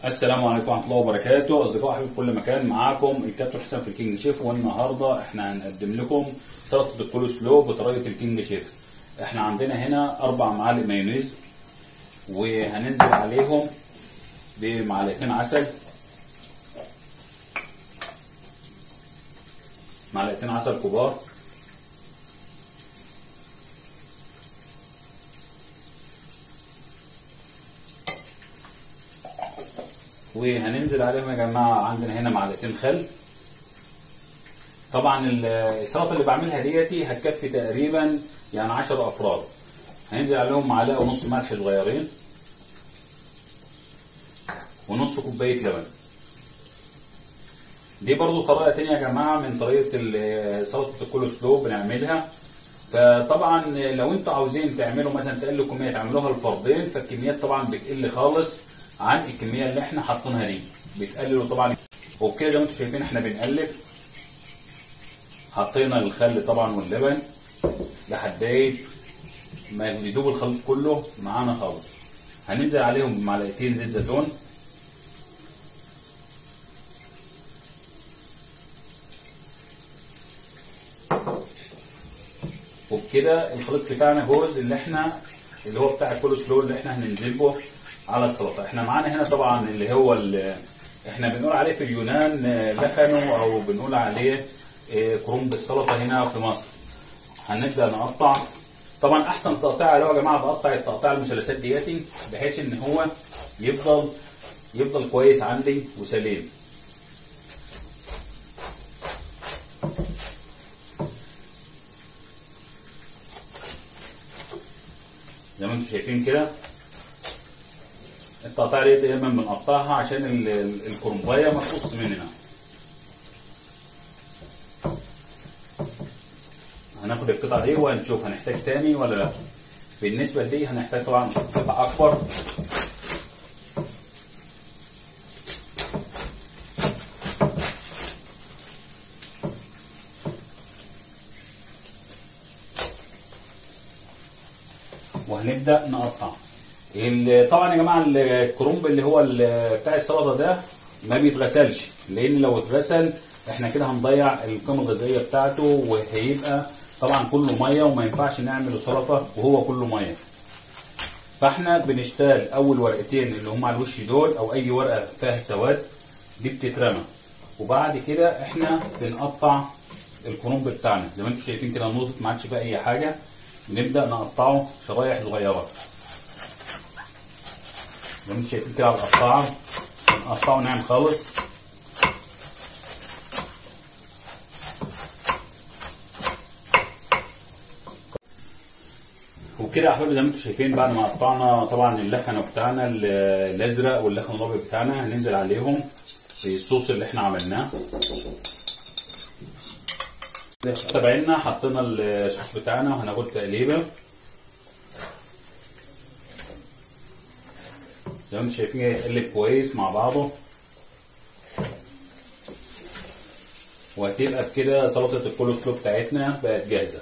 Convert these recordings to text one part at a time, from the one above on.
السلام عليكم ورحمه الله وبركاته اصدقاء حبيب كل مكان معاكم الكابتن حسام في الكينج شيف والنهارده احنا هنقدم لكم سلطه الكول سلو بطريقه الكينج شيف احنا عندنا هنا اربع معالق مايونيز وهننزل عليهم بمعلقتين عسل معلقتين عسل كبار وهننزل عليهم يا جماعه عندنا هنا معلقتين خل طبعا السلطه اللي بعملها ديتي هتكفي تقريبا يعني 10 افراد هننزل عليهم معلقه ونص ملح صغيرين ونص كوبايه لبن دي برضو طريقه تانية يا جماعه من طريقه سلطه الكول سلو بنعملها فطبعا لو انتوا عاوزين تعملوا مثلا تقلوا كميه تعملوها الفردين فالكميات طبعا بتقل خالص عن الكميه اللي احنا حاطينها دي بتقللوا طبعا وبكده زي ما انتم شايفين احنا بنقلب حطينا الخل طبعا واللبن لحد ما يدوب الخليط كله معانا خالص هننزل عليهم بمعلقتين زيت زيتون وبكده الخليط بتاعنا جوز اللي احنا اللي هو بتاع الكول سلو اللي احنا هننزل به على السلطه احنا معانا هنا طبعا اللي هو اللي احنا بنقول عليه في اليونان لخنو او بنقول عليه كرنب السلطه هنا في مصر هنبدا نقطع طبعا احسن تقطيع اللي هو يا جماعه بقطع التقطيع المثلثات دياتي بحيث ان هو يفضل يفضل كويس عندي وسليم زي ما انتم شايفين كده التقطيع دي دايما بنقطعها عشان الكرنبايه ما تقص مننا هناخد القطعه دي وهنشوف هنحتاج تاني ولا لا بالنسبه لدي هنحتاج طبعا قطعه اكبر وهنبدا نقطع طبعا يا جماعه الكرنب اللي هو بتاع السلطه ده ما بيتغسلش لان لو اتغسل احنا كده هنضيع القيمه الغذائيه بتاعته وهيبقى طبعا كله ميه وما ينفعش نعمل سلطه وهو كله ميه فاحنا بنشتغل اول ورقتين اللي هم على الوش دول او اي ورقه فيها سواد دي بتترمى وبعد كده احنا بنقطع الكرنب بتاعنا زي ما انتم شايفين كده نقطه ما عادش فيها اي حاجه بنبدا نقطعه شرايح صغيره زي ما انتم شايفين كده على القطاعه بنقطعه ناعم خالص وبكده يا احبابي زي ما انتم شايفين بعد ما قطعنا طبعا اللخنه بتاعنا الازرق واللخن الابيض بتاعنا هننزل عليهم في الصوص اللي احنا عملناه تابعينا حطينا الصوص بتاعنا وهناخد تقليبه زي ما انتم شايفين يقلب كويس مع بعضه وهتبقى بكده سلطه الكول سلو بتاعتنا بقت جاهزه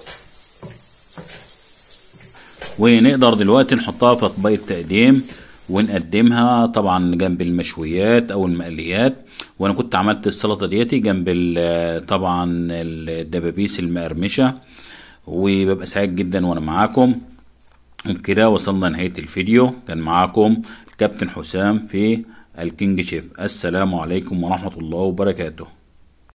ونقدر دلوقتي نحطها في اطباق التقديم ونقدمها طبعا جنب المشويات او المقليات وانا كنت عملت السلطه ديتي جنب طبعا الدبابيس المقرمشه وببقى سعيد جدا وانا معاكم وبكده وصلنا نهايه الفيديو كان معاكم الكابتن حسام في الكينج شيف السلام عليكم ورحمه الله وبركاته